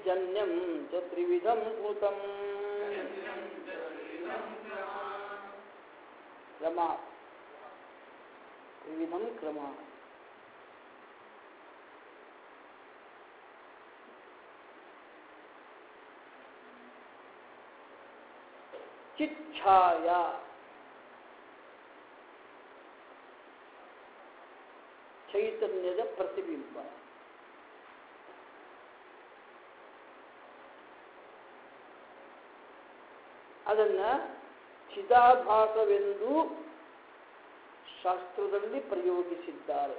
ಚೈತನ್ಯಂ ಚ ತ್ರಿವಿಧಂ ಸ್ಮೃತಂ ಕ್ರಮ ತ್ರಿವಿಧಂ ಕ್ರಮ ಚಿಚ್ಛಾಯ ಚೈತನ್ಯದ ಪ್ರತಿಬಿಂಬ ಅದನ್ನ ಚಿದಾಭಾಸವೆಂದು ಶಾಸ್ತ್ರದಲ್ಲಿ ಪ್ರಯೋಗಿಸಿದ್ದಾರೆ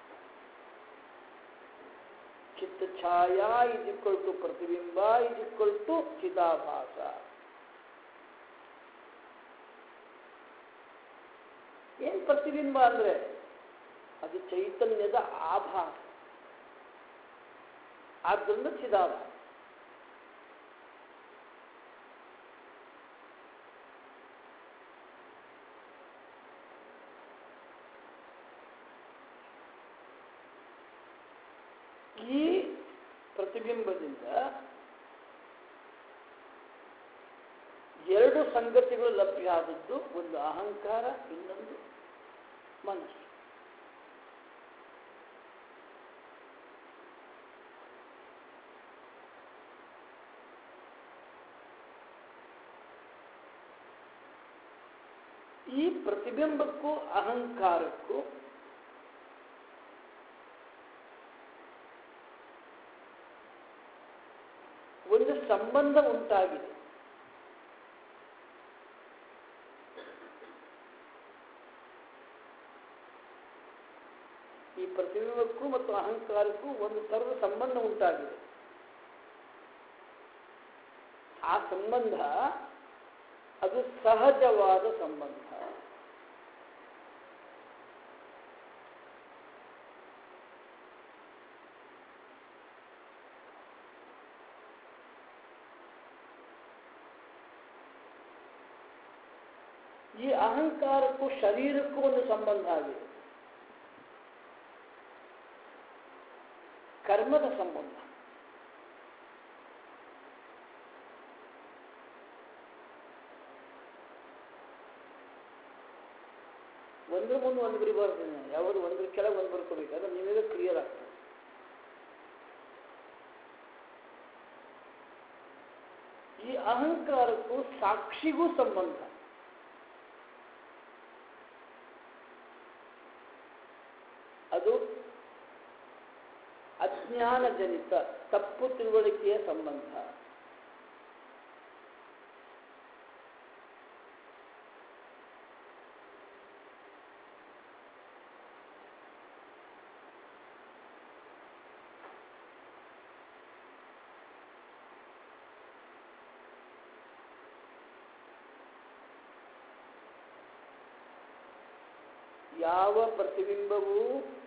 ಚಿತ್ತಛಾಯ ಇದಿಕ್ವಲ್ ಟು ಪ್ರತಿಬಿಂಬ ಇದಿಕ್ವಲ್ ಟು ಚಿದಾಭಾಸ ಏನ್ ಪ್ರತಿಬಿಂಬ ಅಂದ್ರೆ ಅದು ಚೈತನ್ಯದ ಆಭಾಸ ಆದ್ದರಿಂದ ಚಿದಾಭಾಸ ಈ ಪ್ರತಿಬಿಂಬದಿಂದ ಎರಡು ಸಂಗತಿಗಳು ಲಭ್ಯ ಆದದ್ದು ಒಂದು ಅಹಂಕಾರ ಇನ್ನೊಂದು ಮನಸ್ಸು ಈ ಪ್ರತಿಬಿಂಬಕ್ಕೂ ಅಹಂಕಾರಕ್ಕೂ ಒಂದು ಸಂಬಂಧ ಉಂಟಾಗಿದೆ ಈ ಪ್ರತಿಬಿಂಬಕ್ಕೂ ಮತ್ತು ಅಹಂಕಾರಕ್ಕೂ ಒಂದು ಥರದ ಸಂಬಂಧ ಉಂಟಾಗಿದೆ ಆ ಸಂಬಂಧ ಅದು ಸಹಜವಾದ ಸಂಬಂಧ ಈ ಅಹಂಕಾರಕ್ಕೂ ಶರೀರಕ್ಕೂ ಒಂದು ಸಂಬಂಧ ಆಗಿದೆ ಕರ್ಮದ ಸಂಬಂಧ ಒಂದ್ರ ಮುಂದೆ ಒಂದು ಬರಿಬಾರ್ದು ಯಾವುದು ಒಂದ್ರ ಕೆಳಗೆ ಒಂದು ಬರ್ಕೋಬೇಕಾದ್ರೆ ನಿಮಗೆ ಕ್ಲಿಯರ್ ಆಗ್ತದೆ ಈ ಅಹಂಕಾರಕ್ಕೂ ಸಾಕ್ಷಿಗೂ ಸಂಬಂಧ ಅದು ಅಜ್ಞಾನಜನಿತ ತಪ್ಪು ತಿಳುವಳಿಕೆಯ ಸಂಬಂಧ ಯಾವ ಪ್ರತಿಬಿಂಬವೂ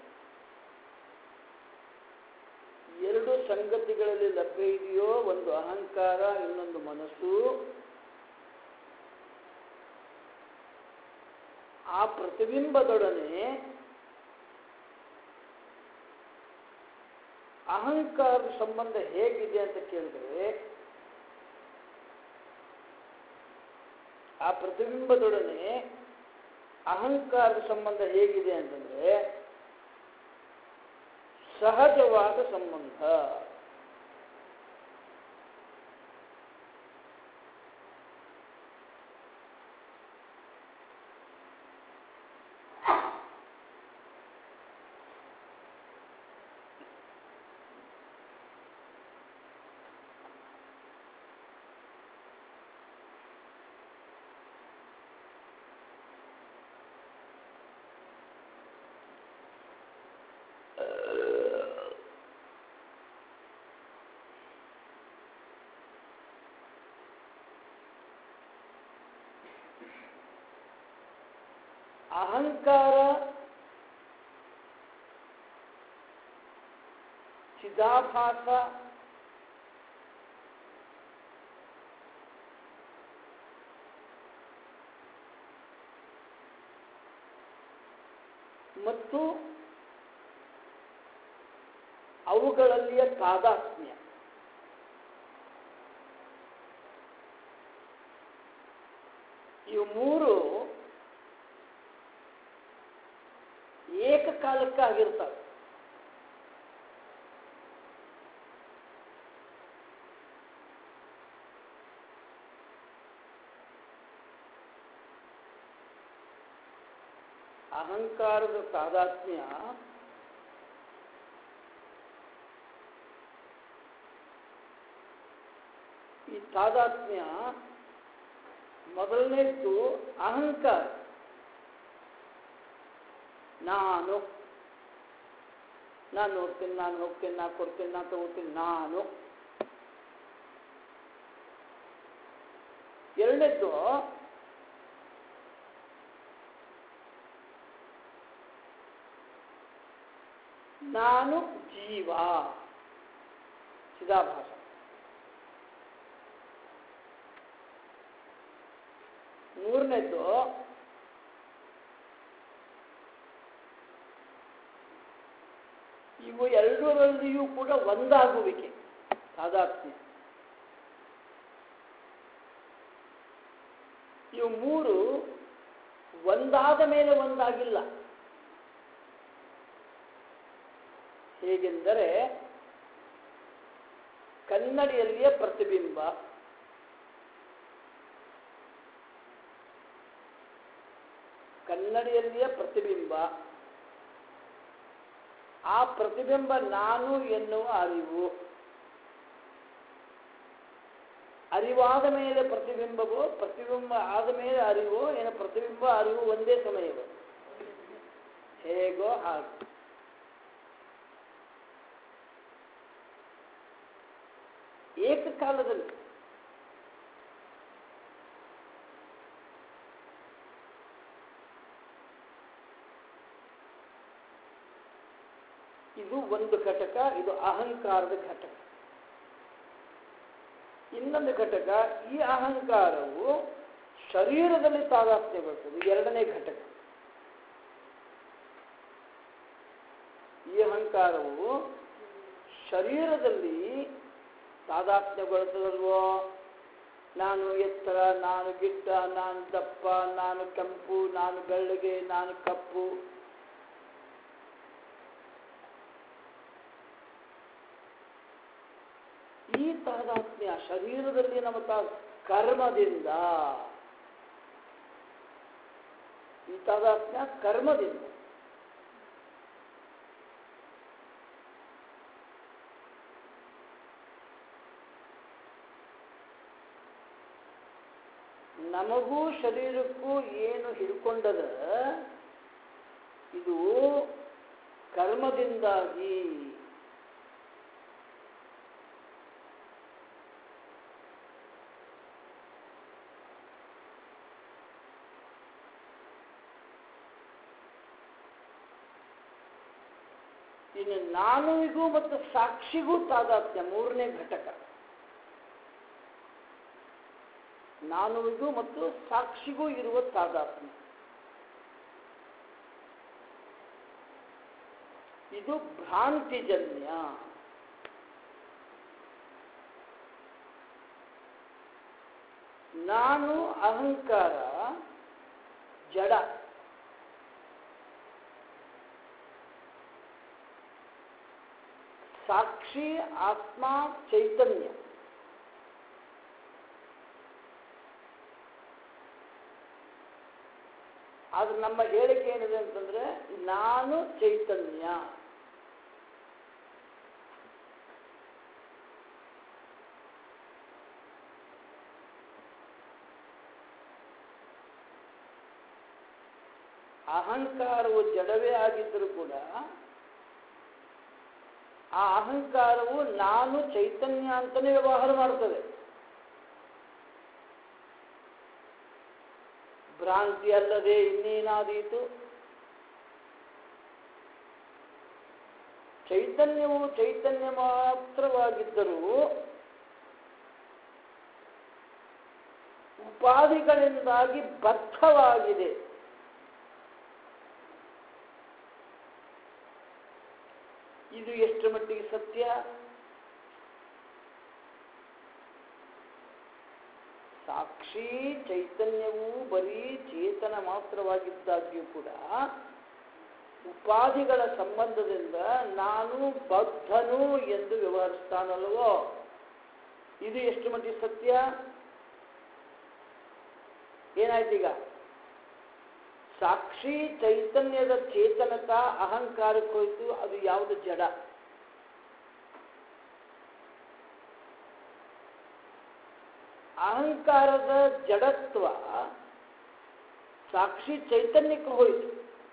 ಎರಡು ಸಂಗತಿಗಳಲ್ಲಿ ಲಭ್ಯ ಇದೆಯೋ ಒಂದು ಅಹಂಕಾರ ಇನ್ನೊಂದು ಮನಸ್ಸು ಆ ಪ್ರತಿಬಿಂಬದೊಡನೆ ಅಹಂಕಾರದ ಸಂಬಂಧ ಹೇಗಿದೆ ಅಂತ ಕೇಳಿದ್ರೆ ಆ ಪ್ರತಿಬಿಂಬದೊಡನೆ ಅಹಂಕಾರದ ಸಂಬಂಧ ಹೇಗಿದೆ ಅಂತಂದ್ರೆ ಸಹಜವಾದ ಸಂಬಂಧ ಅಹಂಕಾರ ಚಿದಾಭಾಸ ಮತ್ತು ಅವುಗಳಲ್ಲಿಯ ತಾದಾತ್ಮ್ಯ ಇವು ಮೂರು ಏಕಕಾಲಕ್ಕಾಗಿರ್ತವೆ ಅಹಂಕಾರದ ತಾದಾತ್ಮ್ಯ ಈ ತಾದಾತ್ಮ್ಯ ಮೊದಲನೇದ್ದು ಅಹಂಕಾರ ನಾನು ನಾನು ನೋಡ್ತೀನಿ ನಾನು ಹೋಗ್ತೀನಿ ನಾನು ಕೊಡ್ತೀನಿ ನಾನು ತಗೋತೀನಿ ನಾನು ಎರಡನೇದ್ದು ನಾನು ಜೀವ ಚಿದಾಭಾಸ ಮೂರನೇದ್ದು ಇವು ಎರಡರಲ್ಲಿಯೂ ಕೂಡ ಒಂದಾಗುವಿಕೆ ತಾದಾತ್ಮ್ಯ ಇವು ಮೂರು ಒಂದಾದ ಮೇಲೆ ಒಂದಾಗಿಲ್ಲ ಹೇಗೆಂದರೆ ಕನ್ನಡಿಯಲ್ಲಿಯ ಪ್ರತಿಬಿಂಬ ಕನ್ನಡಿಯಲ್ಲಿಯ ಪ್ರತಿಬಿಂಬ ಆ ಪ್ರತಿಬಿಂಬ ನಾನು ಎನ್ನುವ ಅರಿವು ಅರಿವಾದ ಮೇಲೆ ಪ್ರತಿಬಿಂಬವೋ ಪ್ರತಿಬಿಂಬ ಆದ ಮೇಲೆ ಅರಿವು ಏನು ಪ್ರತಿಬಿಂಬ ಅರಿವು ಒಂದೇ ಸಮಯವೋ ಹೇಗೋ ಹಾಗೆ ಏಕಕಾಲದಲ್ಲಿ ಇದು ಒಂದು ಘಟಕ ಇದು ಅಹಂಕಾರದ ಘಟಕ ಇನ್ನೊಂದು ಘಟಕ ಈ ಅಹಂಕಾರವು ಶರೀರದಲ್ಲಿ ತಾದಾತ್ಮ್ಯ ಬರ್ತದೆ ಎರಡನೇ ಘಟಕ ಈ ಅಹಂಕಾರವು ಶರೀರದಲ್ಲಿ ತಾದಾತ್ಮ್ಯಗೊಳ್ತದಲ್ವೋ ನಾನು ಎತ್ತರ ನಾನು ಗಿಡ್ಡ ನಾನು ದಪ್ಪ ನಾನು ಕೆಂಪು ನಾನು ಬೆಳ್ಳಗೆ ನಾನು ಕಪ್ಪು ಈ ತಾದಾತ್ಮ್ಯ ಶರೀರದಲ್ಲಿ ನಮ್ಮ ತಾ ಕರ್ಮದಿಂದ ಈ ತಾದಾತ್ಮ್ಯ ಕರ್ಮದಿಂದ ನಮಗೂ ಶರೀರಕ್ಕೂ ಏನು ಹಿಡ್ಕೊಂಡದ ಇದು ಕರ್ಮದಿಂದಾಗಿ ಇನ್ನು ನಾನುವಿಗೂ ಮತ್ತು ಸಾಕ್ಷಿಗೂ ತಾದಾತ್ಮ್ಯ ಮೂರನೇ ಘಟಕ ನಾನುವಿಗೂ ಮತ್ತು ಸಾಕ್ಷಿಗೂ ಇರುವ ತಾದಾತ್ಮ್ಯ ಇದು ಭ್ರಾಂತಿಜನ್ಯ ನಾನು ಅಹಂಕಾರ ಜಡ ಸಾಕ್ಷಿ ಆತ್ಮ ಚೈತನ್ಯ ಆದ್ರೆ ನಮ್ಮ ಹೇಳಿಕೆ ಏನಿದೆ ಅಂತಂದ್ರೆ ನಾನು ಚೈತನ್ಯ ಅಹಂಕಾರವು ಜಡವೇ ಆಗಿದ್ದರೂ ಕೂಡ ಆ ಅಹಂಕಾರವು ನಾನು ಚೈತನ್ಯ ಅಂತಲೇ ವ್ಯವಹಾರ ಮಾಡ್ತದೆ ಭ್ರಾಂತಿ ಅಲ್ಲದೆ ಇನ್ನೇನಾದೀತು ಚೈತನ್ಯವು ಚೈತನ್ಯ ಮಾತ್ರವಾಗಿದ್ದರೂ ಉಪಾಧಿಗಳಿಂದಾಗಿ ಬದ್ಧವಾಗಿದೆ ಇದು ಎಷ್ಟು ಮಟ್ಟಿಗೆ ಸತ್ಯ ಸಾಕ್ಷಿ ಚೈತನ್ಯವು ಬರೀ ಚೇತನ ಮಾತ್ರವಾಗಿದ್ದಾಗ್ಯೂ ಕೂಡ ಉಪಾಧಿಗಳ ಸಂಬಂಧದಿಂದ ನಾನು ಬದ್ಧನು ಎಂದು ವ್ಯವಹರಿಸ್ತಾನಲ್ವೋ ಇದು ಎಷ್ಟು ಮಟ್ಟಿಗೆ ಸತ್ಯ ಏನಾಯ್ತು ಈಗ ಸಾಕ್ಷಿ ಚೈತನ್ಯದ ಚೇತನತ ಅಹಂಕಾರಕ್ಕೆ ಹೋಯ್ತು ಅದು ಯಾವುದು ಜಡ ಅಹಂಕಾರದ ಜಡತ್ವ ಸಾಕ್ಷಿ ಚೈತನ್ಯಕ್ಕೆ ಹೋಯಿತು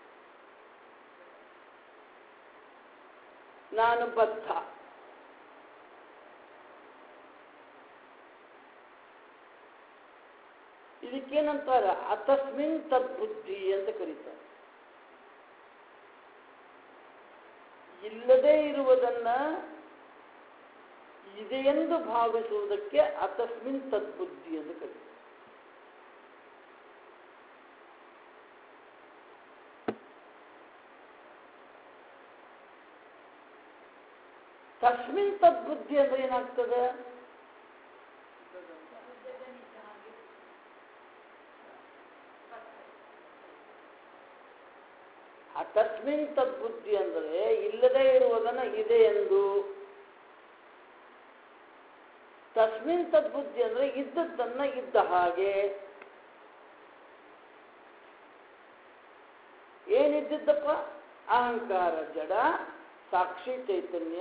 ನಾನು ಬದ್ಧ ಇದಕ್ಕೇನಂತಾರ ಅತಸ್ಮಿನ್ ತದ್ಬುದ್ಧಿ ಅಂತ ಕರೀತಾರೆ ಇಲ್ಲದೇ ಇರುವುದನ್ನ ಇದೆಯೆಂದು ಭಾವಿಸುವುದಕ್ಕೆ ಅತಸ್ಮಿನ್ ತದ್ಬುದ್ಧಿ ಎಂದು ಕರೀತಾರೆ ತಸ್ಮಿನ್ ತದ್ಬುದ್ಧಿ ಅಂದ್ರೆ ಏನಾಗ್ತದೆ ಆ ತಸ್ಮಿನ್ ತದ್ಬುದ್ಧಿ ಅಂದರೆ ಇಲ್ಲದೇ ಇರುವುದನ್ನ ಇದೆ ಎಂದು ತಸ್ಮಿನ್ ತದ್ಬುದ್ಧಿ ಅಂದ್ರೆ ಇದ್ದದ್ದನ್ನ ಇದ್ದ ಹಾಗೆ ಏನಿದ್ದದ್ದಪ್ಪ ಅಹಂಕಾರ ಜಡ ಸಾಕ್ಷಿ ಚೈತನ್ಯ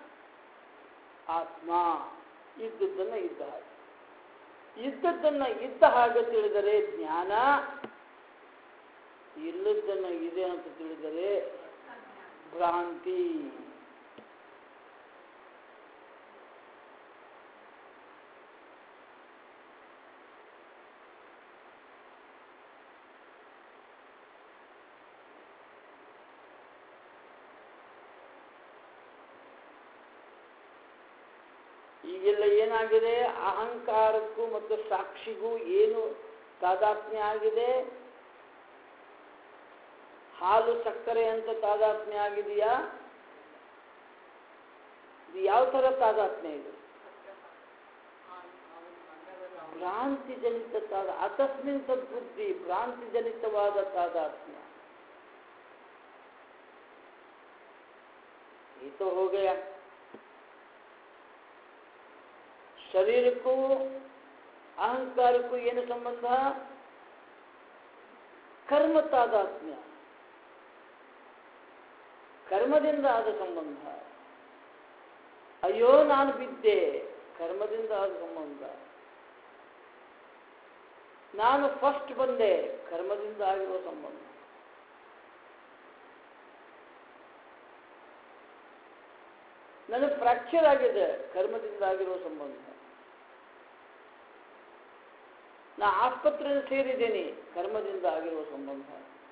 ಆತ್ಮ ಇದ್ದದ್ದನ್ನ ಇದ್ದ ಹಾಗೆ ಇದ್ದದ್ದನ್ನ ಇದ್ದ ಹಾಗೆ ತಿಳಿದರೆ ಜ್ಞಾನ ಇಲ್ಲದನ್ನ ಇದೆ ಅಂತ ತಿಳಿದರೆ ಭ್ರಾಂತಿ ಈಗೆಲ್ಲ ಏನಾಗಿದೆ ಅಹಂಕಾರಕ್ಕೂ ಮತ್ತು ಸಾಕ್ಷಿಗೂ ಏನು ತಾದಾತ್ಮ್ಯ ಆಗಿದೆ ಹಾಲು ಸಕ್ಕರೆ ಅಂತ ತಾದಾತ್ಮ್ಯ ಆಗಿದೆಯಾ ಇದು ಯಾವ ಥರ ತಾದಾತ್ಮ್ಯ ಇದು ಭ್ರಾಂತಿ ಜನಿತ ತಾದ ಅತಸ್ಮಿನ್ ಸದ್ಬುದ್ಧಿ ಭ್ರಾಂತಿ ಜನಿತವಾದ ತಾದಾತ್ಮ್ಯ ये तो हो गया ಶರೀರಕ್ಕೂ ಅಹಂಕಾರಕ್ಕೂ ಏನು ಸಂಬಂಧ ಕರ್ಮ ತಾದಾತ್ಮ್ಯ ಕರ್ಮದಿಂದ ಆದ ಸಂಬಂಧ ಅಯ್ಯೋ ನಾನು ಬಿದ್ದೆ ಕರ್ಮದಿಂದ ಆದ ಸಂಬಂಧ ನಾನು ಫಸ್ಟ್ ಬಂದೆ ಕರ್ಮದಿಂದ ಆಗಿರುವ ಸಂಬಂಧ ನನಗೆ ಫ್ರಾಕ್ಚರ್ ಆಗಿದೆ ಕರ್ಮದಿಂದ ಆಗಿರುವ ಸಂಬಂಧ ನಾ ಆಸ್ಪತ್ರೆಯಲ್ಲಿ ಸೇರಿದ್ದೇನೆ ಕರ್ಮದಿಂದ ಆಗಿರುವ ಸಂಬಂಧ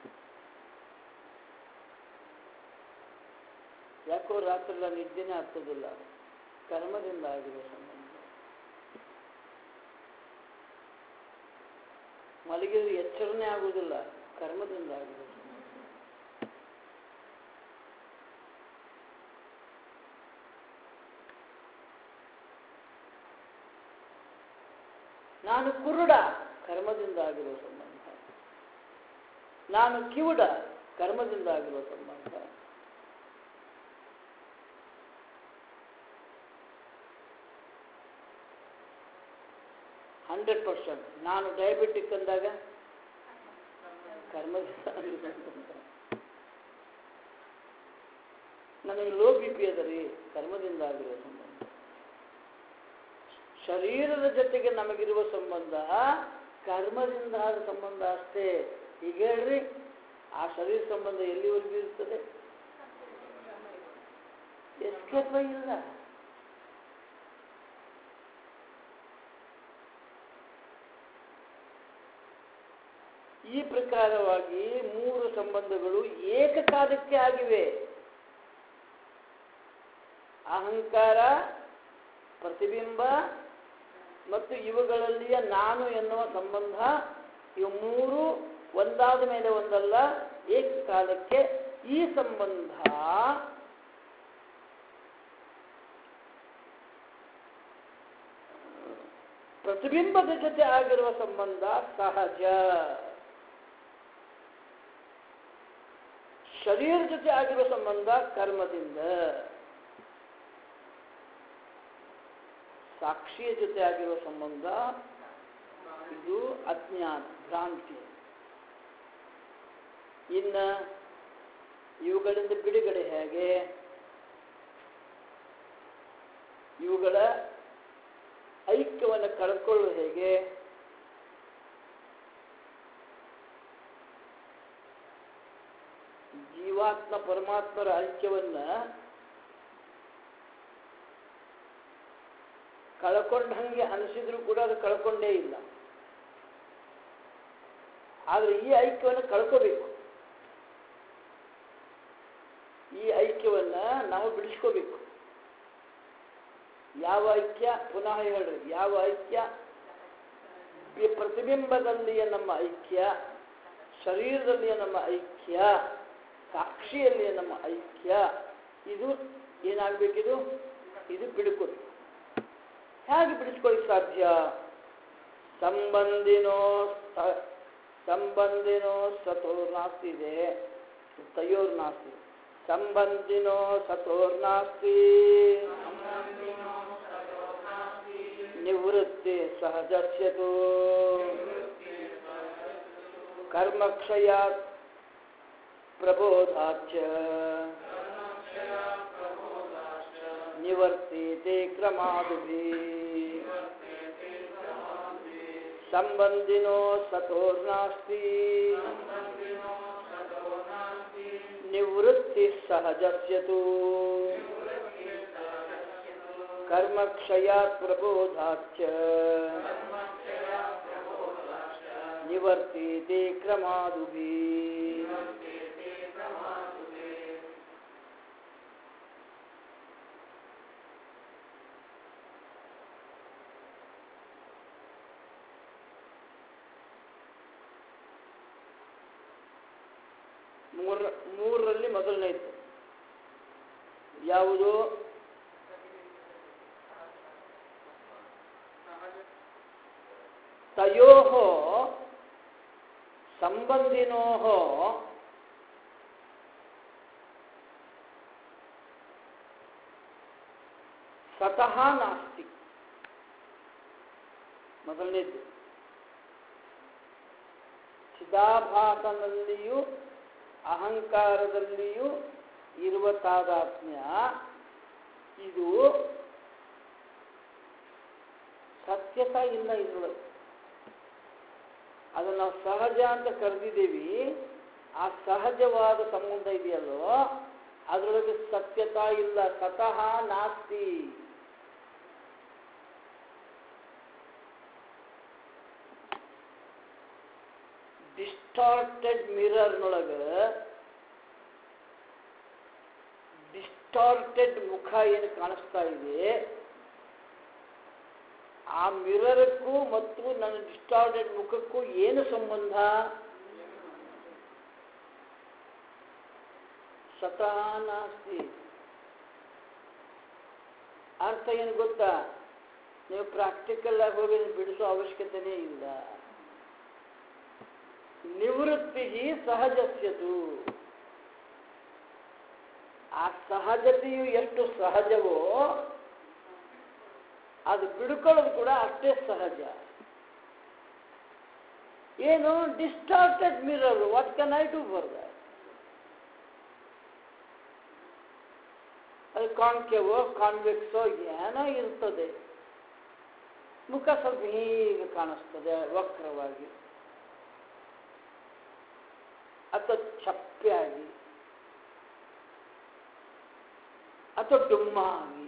ಯಾಕೋ ರಾತ್ರಿ ಎಲ್ಲ ನಿದ್ದೆನೇ ಆಗ್ತದಿಲ್ಲ ಕರ್ಮದಿಂದ ಆಗಿರುವ ಸಂಬಂಧ ಮಲಗಿದ್ರೆ ಎಚ್ಚರನೇ ಆಗುವುದಿಲ್ಲ ಕರ್ಮದಿಂದ ಆಗಿರುವ ಸಂಬಂಧ ನಾನು ಕುರುಡ ಕರ್ಮದಿಂದ ಆಗಿರುವ ಸಂಬಂಧ ನಾನು ಕಿವುಡ ಕರ್ಮದಿಂದ ಆಗಿರುವ ಸಂಬಂಧ ಹಂಡ್ರೆಡ್ ಪರ್ಸೆಂಟ್ ನಾನು ಡಯಾಬಿಟಿಕ್ ಅಂದಾಗ ಕರ್ಮದಿಂದ ಆಗಿರುವ ಸಂಬಂಧ ನನಗೆ ಲೋ ಬಿ ಪಿ ಅದ ರೀ ಕರ್ಮದಿಂದ ಆಗಿರುವ ಸಂಬಂಧ ಶರೀರದ ಜೊತೆಗೆ ನಮಗಿರುವ ಸಂಬಂಧ ಕರ್ಮದಿಂದ ಆದ ಸಂಬಂಧ ಅಷ್ಟೇ ಈಗ ಹೇಳ್ರಿ ಆ ಶರೀರ ಸಂಬಂಧ ಎಲ್ಲಿವರೆಗೂ ಇರ್ತದೆ ಎಸ್ಕೇಪ್ ಇಲ್ಲ ಈ ಪ್ರಕಾರವಾಗಿ ಮೂರು ಸಂಬಂಧಗಳು ಏಕಕಾಲಕ್ಕೆ ಆಗಿವೆ ಅಹಂಕಾರ ಪ್ರತಿಬಿಂಬ ಮತ್ತು ಇವುಗಳಲ್ಲಿಯ ನಾನು ಎನ್ನುವ ಸಂಬಂಧ ಇವು ಮೂರು ಒಂದಾದ ಮೇಲೆ ಒಂದಲ್ಲ ಏಕಕಾಲಕ್ಕೆ ಈ ಸಂಬಂಧ ಪ್ರತಿಬಿಂಬದ ಜೊತೆ ಆಗಿರುವ ಸಂಬಂಧ ಸಹಜ ಶರೀರ ಜೊತೆ ಆಗಿರುವ ಸಂಬಂಧ ಕರ್ಮದಿಂದ ಸಾಕ್ಷಿಯ ಜೊತೆ ಆಗಿರುವ ಸಂಬಂಧ ಇದು ಅಜ್ಞಾನ ಭ್ರಾಂತಿ ಇನ್ನ ಇವುಗಳಿಂದ ಬಿಡುಗಡೆ ಹೇಗೆ ಇವುಗಳ ಐಕ್ಯವನ್ನು ಕಳ್ಕೊಳ್ಳುವುದು ಹೇಗೆ ಜೀವಾತ್ಮ ಪರಮಾತ್ಮರ ಐಕ್ಯವನ್ನ ಕಳ್ಕೊಂಡಂಗೆ ಅನಿಸಿದ್ರು ಕೂಡ ಅದು ಕಳ್ಕೊಂಡೇ ಇಲ್ಲ ಆದರೆ ಈ ಐಕ್ಯವನ್ನು ಕಳ್ಕೋಬೇಕು ಈ ಐಕ್ಯವನ್ನ ನಾವು ಬಿಡಿಸ್ಕೋಬೇಕು ಯಾವ ಐಕ್ಯ ಪುನಃ ಹೇಳ್ರಿ ಯಾವ ಐಕ್ಯ ಬಿ- ಪ್ರತಿಬಿಂಬದಲ್ಲಿಯ ನಮ್ಮ ಐಕ್ಯ ಶರೀರದಲ್ಲಿಯ ನಮ್ಮ ಐಕ್ಯ ಸಾಕ್ಷಿಯಲ್ಲಿಯ ನಮ್ಮ ಐಕ್ಯ ಇದು ಏನಾಗಬೇಕಿದು ಇದು ಬಿಡುಕೋದು ಹೇಗೆ ಬಿಡಿಸ್ಕೊಳ್ಳಿಕ್ಕೆ ಸಾಧ್ಯ ಸಂಬಂಧಿನೋ ಸ- ಸಂಬಂಧಿನೋ ಸತೋರ್ನಾಸ್ತಿ ಇದೆ ತಯೋರ್ನಾಸ್ತಿ ಸಂಬಂಧಿನೋ ಸತೋರ್ನಾಸ್ತಿ ನಿವೃತ್ತಿ ಸಹಜಸ್ಯತು ಕರ್ಮಕ್ಷಯಾತ್ ಪ್ರಬೋಧಾಚ ನಿವರ್ತೀತೆ ಕ್ರಮಾದುಭಿ ಸಂಬಂಧಿನೋ ಸತೋರ್ನಾಸ್ತಿ ನಿವೃತ್ತಿ ಸಹಜಸ್ಯತು ಕರ್ಮಕ್ಷಯಾತ್ ಪ್ರಬೋಧಾಚ್ಚ ನಿವರ್ತೀತೆ ಕ್ರಮಾದುಭಿ ಮೂರ ಮೂರರಲ್ಲಿ ಮೊದಲನೇದು ಯಾವುದು ತಯೋ ಸಂಬಂಧಿನೋ ಸ್ವತಃ ನಾಸ್ತಿ ಮೊದಲನೇದು ಚಿದಾಭಾಸನಲ್ಲಿಯೂ ಅಹಂಕಾರದಲ್ಲಿಯೂ ಇರುವ ತಾದಾತ್ಮ್ಯ ಇದು ಸತ್ಯತ ಇಲ್ಲ ಇದ್ರೊಳಗೆ ಅದನ್ನು ನಾವು ಸಹಜ ಅಂತ ಕರೆದಿದ್ದೀವಿ ಆ ಸಹಜವಾದ ಸಂಬಂಧ ಇದೆಯಲ್ಲೋ ಅದರೊಳಗೆ ಸತ್ಯತಾ ಇಲ್ಲ ಸತಃ ನಾಸ್ತಿ ಡಿಸ್ಟಾರ್ಟೆಡ್ ಮಿರರ್ನೊಳಗೆ ಡಿಸ್ಟಾರ್ಟೆಡ್ ಮುಖ ಏನು ಕಾಣಿಸ್ತಾ ಇದೆ ಆ ಮಿರರ್ಕ್ಕೂ ಮತ್ತು ನನ್ನ ಡಿಸ್ಟಾರ್ಟೆಡ್ ಮುಖಕ್ಕೂ ಏನು ಸಂಬಂಧ ಸ್ವತಃ ನಾಸ್ತಿ ಅರ್ಥ ಏನು ಗೊತ್ತಾ ನೀವು ಪ್ರಾಕ್ಟಿಕಲ್ ಆಗಿ ಹೋಗಿ ಅದನ್ನ ಬಿಡಿಸೋ ಅವಶ್ಯಕತೆನೇ ಇಲ್ಲ ನಿವೃತ್ತಿ ಸಹಜಸ್ಯದು ಆ ಸಹಜತೆಯು ಎಷ್ಟು ಸಹಜವೋ ಅದು ಬಿಡ್ಕೊಳ್ಳೋದು ಕೂಡ ಅಷ್ಟೇ ಸಹಜ ಏನು distorted mirror what can I do for that ಅದು ಕಾನ್ಕೆವೋ ಕಾನ್ವೆಕ್ಸೋ ಏನೋ ಇರ್ತದೆ ಮುಖ ಸ್ವಲ್ಪ ಹೀಗೆ ಕಾಣಿಸ್ತದೆ ವಕ್ರವಾಗಿ ಅಥವಾ ಚಪ್ಪೆಯಾಗಿ ಅಥವಾ ಡುಮ್ಮಾಗಿ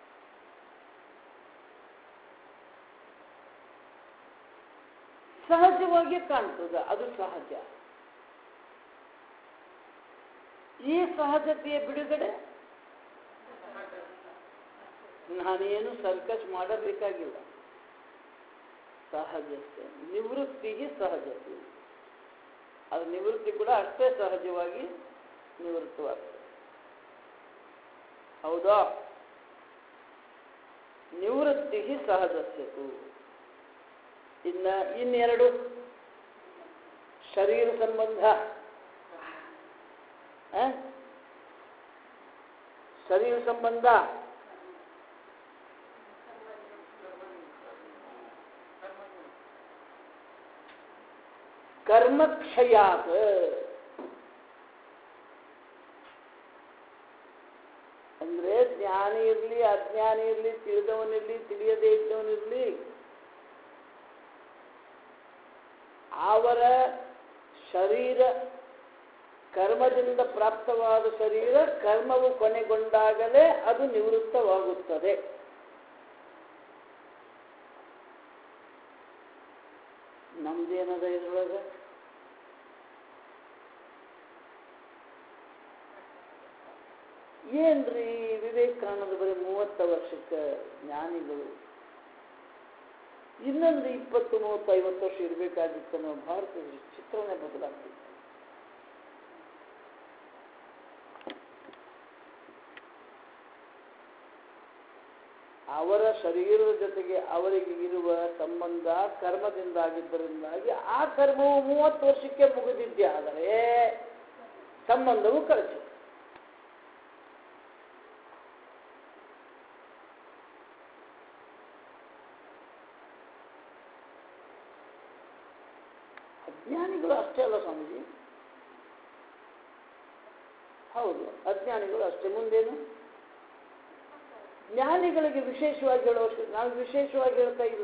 ಸಹಜವಾಗಿ ಕಾಣ್ತದೆ ಅದು ಸಹಜ ಈ ಸಹಜತೆಯ ಬಿಡುಗಡೆ ನಾನೇನು ಸರ್ಕಸ್ ಮಾಡಬೇಕಾಗಿಲ್ಲ ಸಹಜತೆ ನಿವೃತ್ತಿಗೆ ಸಹಜತೆ ಅದು ನಿವೃತ್ತಿ ಕೂಡ ಅಷ್ಟೇ ಸಹಜವಾಗಿ ನಿವೃತ್ತವಾಗ್ತದೆ ಹೌದಾ ನಿವೃತ್ತಿ ಸಹಜಸ್ಯತು ಇನ್ನ ಇನ್ನೆರಡು ಶರೀರ ಸಂಬಂಧ ಆ? ಶರೀರ ಸಂಬಂಧ ಕರ್ಮಕ್ಷಯಾತ್ ಅಂದ್ರೆ ಜ್ಞಾನಿ ಇರಲಿ ಅಜ್ಞಾನಿ ಇರಲಿ ತಿಳಿದವನಿರಲಿ ತಿಳಿಯದೇ ಇದ್ದವನಿರಲಿ ಅವರ ಶರೀರ ಕರ್ಮದಿಂದ ಪ್ರಾಪ್ತವಾದ ಶರೀರ ಕರ್ಮವು ಕೊನೆಗೊಂಡಾಗಲೇ ಅದು ನಿವೃತ್ತವಾಗುತ್ತದೆ ನಮ್ದೇನದ ಇದ್ರೊಳಗೆ ಏನ್ರಿ ವಿವೇಕಾನಂದ ಬರೀ ಮೂವತ್ತ ವರ್ಷಕ್ಕೆ ಜ್ಞಾನಿಗಳು ಇನ್ನೊಂದು ಇಪ್ಪತ್ತು ಮೂವತ್ತು ಐವತ್ತು ವರ್ಷ ಇರಬೇಕಾಗಿತ್ತು ಅನ್ನೋ ಭಾರತದ ಚಿತ್ರನೇ ಬದಲಾಗ್ತಿತ್ತು ಅವರ ಶರೀರದ ಜೊತೆಗೆ ಅವರಿಗೆ ಇರುವ ಸಂಬಂಧ ಕರ್ಮದಿಂದಾಗಿದ್ದರಿಂದಾಗಿ ಆ ಕರ್ಮವು ಮೂವತ್ತು ವರ್ಷಕ್ಕೆ ಮುಗಿದಿದ್ದೇ ಆದರೆ ಸಂಬಂಧವು ಕಳಚು ಅಜ್ಞಾನಿಗಳು ಅಷ್ಟೇ ಅಲ್ಲ ಸ್ವಾಮೀಜಿ ಹೌದು ಅಜ್ಞಾನಿಗಳು ಅಷ್ಟೇ ಮುಂದೇನು ಜ್ಞಾನಿಗಳಿಗೆ ವಿಶೇಷವಾಗಿ ಹೇಳುವಷ್ಟು ನಾವು ವಿಶೇಷವಾಗಿ ಹೇಳ್ತಾ ಇಲ್ಲ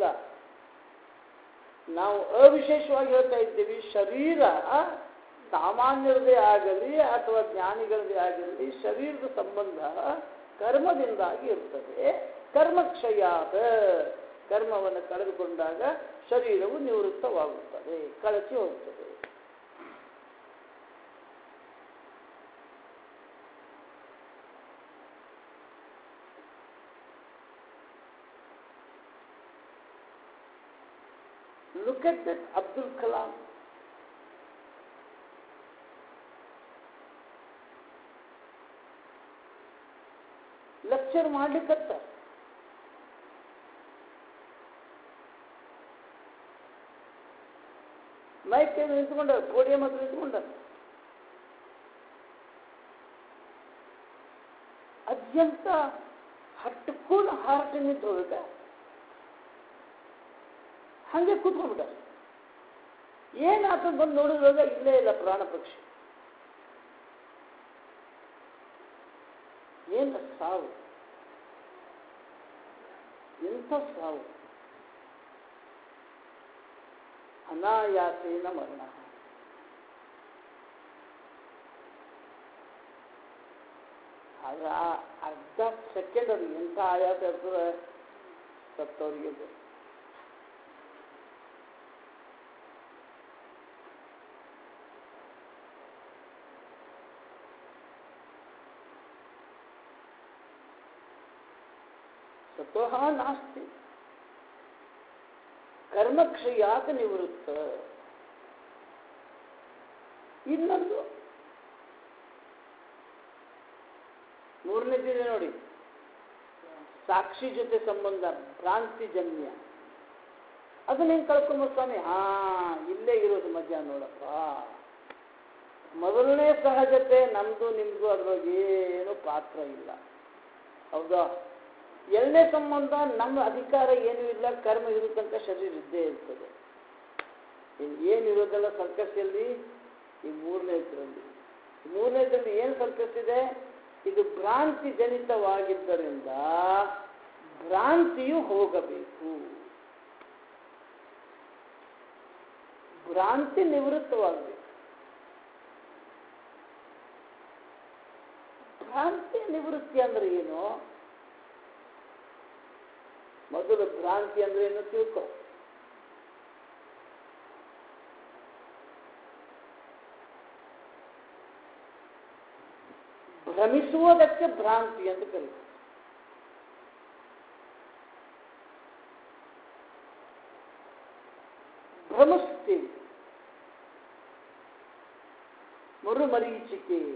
ನಾವು ಅವಿಶೇಷವಾಗಿ ಹೇಳ್ತಾ ಇದ್ದೀವಿ ಶರೀರ ಸಾಮಾನ್ಯರದೇ ಆಗಲಿ ಅಥವಾ ಜ್ಞಾನಿಗಳದೇ ಆಗಲಿ ಶರೀರದ ಸಂಬಂಧ ಕರ್ಮದಿಂದಾಗಿ ಇರ್ತದೆ ಕರ್ಮಕ್ಷಯಾದ ಕರ್ಮವನ್ನು ಕಳೆದುಕೊಂಡಾಗ ಶರೀರವು ನಿವೃತ್ತವಾಗುತ್ತದೆ ಕಳಚಿ ಹೋಗ್ತದೆ Look at that Abdul Kalam. Lecture ಮಾಡ್ಲಿಕ್ಕತ್ತ ಮೈಕ್ ತೆಗೆದು ನಿಂತ್ಕೊಂಡ ಪೋಡಿಯಂ ಹತ್ರ ನಿಂತ್ಕೊಂಡ ಅತ್ಯಂತ ಹಟ್ಟಕ್ಕೂ ಹಾರ್ಟ್ ನಿಂತು ಹೋಗ್ಬೇಕ ಹಂಗೆ ಕೂತ್ಕೊಂಡ್ಬಿಟ್ಟ ಏನಾತ ಬಂದು ನೋಡಿದ್ರಾಗ ಇಲ್ಲೇ ಇಲ್ಲ ಪ್ರಾಣ ಪಕ್ಷಿ ಏನ ಸಾವು ಎಂಥ ಸಾವು ಅನಾಯಾಸೇನ ಮರಣ ಆದ್ರೆ ಆ ಅರ್ಧ ಸೆಕೆಂಡ್ ಅವ್ರಿಗೆ ಎಂಥ ಆಯಾಸ ಇರ್ತದೆ ಸತ್ತವರಿಗೆ ಗೊತ್ತು ಸತೋಹ ನಾಸ್ತಿ ಕರ್ಮಕ್ಷಯಾತ ನಿವೃತ್ತ ಇನ್ನೊಂದು ಮೂರನೇದಿದೆ ನೋಡಿ ಸಾಕ್ಷಿ ಜೊತೆ ಸಂಬಂಧ ಭ್ರಾಂತಿಜನ್ಯ ಅದನ್ನ ಹೆಂಗೆ ಕಳ್ಕೊಂಬ ಸ್ವಾಮಿ ಹಾ ಇಲ್ಲೇ ಇರೋದು ಮಧ್ಯ ನೋಡಪ್ಪ ಮೊದಲನೇ ಸಹಜತೆ ನಮ್ದು ನಿಮ್ದು ಅದ್ರೊಳಗೆ ಏನು ಪಾತ್ರ ಇಲ್ಲ ಹೌದಾ ಎರಡನೇ ಸಂಬಂಧ ನಮ್ಮ ಅಧಿಕಾರ ಏನೂ ಇಲ್ಲ ಕರ್ಮ ಇರೋ ತನಕ ಶರೀರ ಇದ್ದೇ ಇರ್ತದೆ ಇನ್ನು ಏನಿರೋದೆಲ್ಲ ಸರ್ಕಸ್ಸಲ್ಲಿ ಈ ಮೂರನೇದ್ರಲ್ಲಿ ಮೂರನೇದ್ರಲ್ಲಿ ಏನು ಸರ್ಕಸ್ ಇದೆ ಇದು ಭ್ರಾಂತಿ ಜನಿತವಾಗಿದ್ದರಿಂದ ಭ್ರಾಂತಿಯು ಹೋಗಬೇಕು ಭ್ರಾಂತಿ ನಿವೃತ್ತವಾಗಬೇಕು ಭ್ರಾಂತಿ ನಿವೃತ್ತಿ ಅಂದ್ರೆ ಏನು ಮೊದಲು ಭ್ರಾಂತಿ ಅಂದ್ರೆ ಏನು ತಿಳ್ಕೊ ಭ್ರಮಿಸುವುದಕ್ಕೆ ಭ್ರಾಂತಿ ಅಂತ ಕರೀತಾರೆ ಭ್ರಮಿಸ್ತೀವಿ ಮರುಮರೀಚಿಕೆ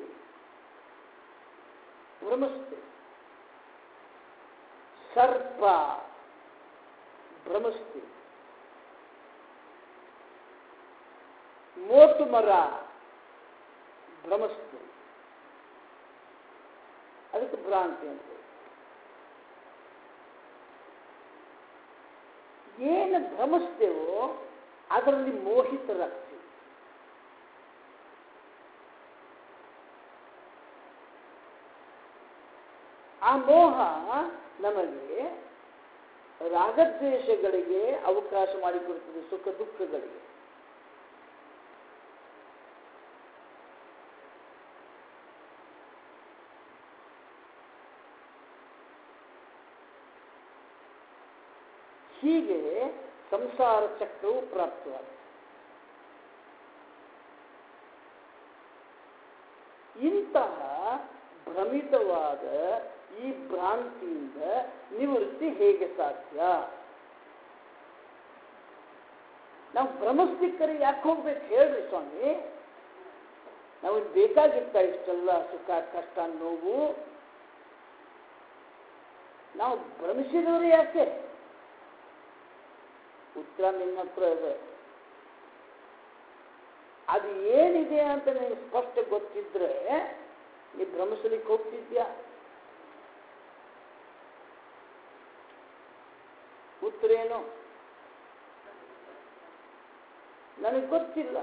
ಭ್ರಮಿಸ್ತೀವಿ ಸರ್ಪ ಭ್ರಮಿಸ್ತೀವಿ ಮೋಟು ಮರ ಭ್ರಮಿಸ್ತು ಅದಕ್ಕೆ ಭ್ರಾಂತಿ ಅಂತ ಏನು ಭ್ರಮಿಸ್ತೇವೋ ಅದರಲ್ಲಿ ಮೋಹಿತರಾಗ್ತೀವಿ ಆ ಮೋಹ ನಮಗೆ ರಾಗದ್ವೇಷಗಳಿಗೆ ಅವಕಾಶ ಮಾಡಿಕೊಡುತ್ತದೆ ಸುಖ ದುಃಖಗಳಿಗೆ ಹೀಗೆ ಸಂಸಾರ ಚಕ್ರವು ಪ್ರಾಪ್ತವಾಗಿದೆ ಇಂತಹ ಭ್ರಮಿತವಾದ ಈ ಭ್ರಾಂತಿಯಿಂದ ನಿವೃತ್ತಿ ಹೇಗೆ ಸಾಧ್ಯ ನಾವು ಭ್ರಮಿಸ್ಲಿಕ್ಕರೆ ಯಾಕೆ ಹೋಗ್ಬೇಕು ಹೇಳ್ರಿ ಸ್ವಾಮಿ ನಾವು ಬೇಕಾಗಿತ್ತ ಇಷ್ಟೆಲ್ಲ ಸುಖ ಕಷ್ಟ ನೋವು ನಾವು ಭ್ರಮಿಸಿದವರು ಯಾಕೆ ಉತ್ತರ ನಿನ್ನ ಹತ್ರ ಇದೆ ಅದು ಏನಿದೆ ಅಂತ ನಿನಗೆ ಸ್ಪಷ್ಟ ಗೊತ್ತಿದ್ರೆ ನೀ ಭ್ರಮಿಸಲಿಕ್ಕೆ ಹೋಗ್ತಿದ್ಯಾ ಉತ್ತರ ಏನು ನನಗೆ ಗೊತ್ತಿಲ್ಲ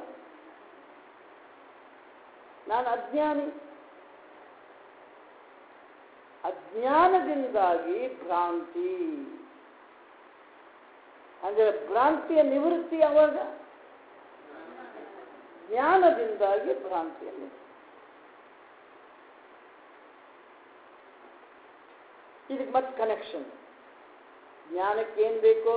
ನಾನು ಅಜ್ಞಾನಿ ಅಜ್ಞಾನದಿಂದಾಗಿ ಭ್ರಾಂತಿ ಅಂದ್ರೆ ಭ್ರಾಂತಿಯ ನಿವೃತ್ತಿ ಯಾವಾಗ ಜ್ಞಾನದಿಂದಾಗಿ ಭ್ರಾಂತಿಯ ನಿವೃತ್ತಿ ಇದಕ್ಕೆ ಮತ್ತೆ ಕನೆಕ್ಷನ್ ಜ್ಞಾನಕ್ಕೆ ಏನ್ ಬೇಕೋ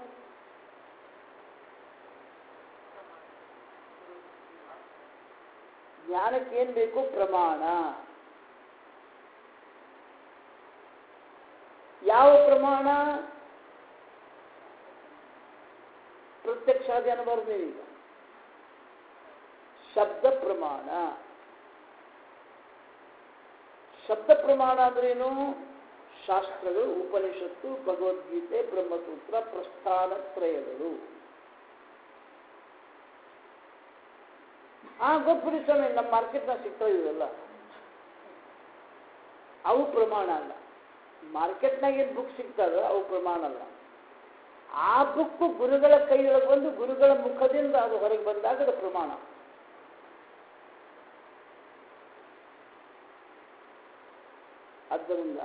ಜ್ಞಾನಕ್ಕೆ ಏನ್ ಬೇಕು ಪ್ರಮಾಣ ಯಾವ ಪ್ರಮಾಣ ಪ್ರತ್ಯಕ್ಷಾದಿ ಅನ್ನಬಾರ್ದು ಈಗ ಶಬ್ದ ಪ್ರಮಾಣ ಶಬ್ದ ಪ್ರಮಾಣ ಅಂದ್ರೇನು ಶಾಸ್ತ್ರಗಳು ಉಪನಿಷತ್ತು ಭಗವದ್ಗೀತೆ ಬ್ರಹ್ಮಸೂತ್ರ ಪ್ರಸ್ಥಾನ ತ್ರಯಗಳು ಆ ಗೊತ್ತಿರಿ ಸ್ವಾಮಿ ನಮ್ಮ ಮಾರ್ಕೆಟ್ನಾಗ ಸಿಗ್ತಾ ಇವೆಲ್ಲ ಅವು ಪ್ರಮಾಣ ಅಲ್ಲ ಮಾರ್ಕೆಟ್ನಾಗ ಏನು ಬುಕ್ ಸಿಗ್ತದೆ ಅವು ಪ್ರಮಾಣ ಅಲ್ಲ ಆ ಬುಕ್ಕು ಗುರುಗಳ ಕೈಯೊಳಗೆ ಬಂದು ಗುರುಗಳ ಮುಖದಿಂದ ಅದು ಹೊರಗೆ ಬಂದಾಗ ಅದು ಪ್ರಮಾಣ ಆದ್ದರಿಂದ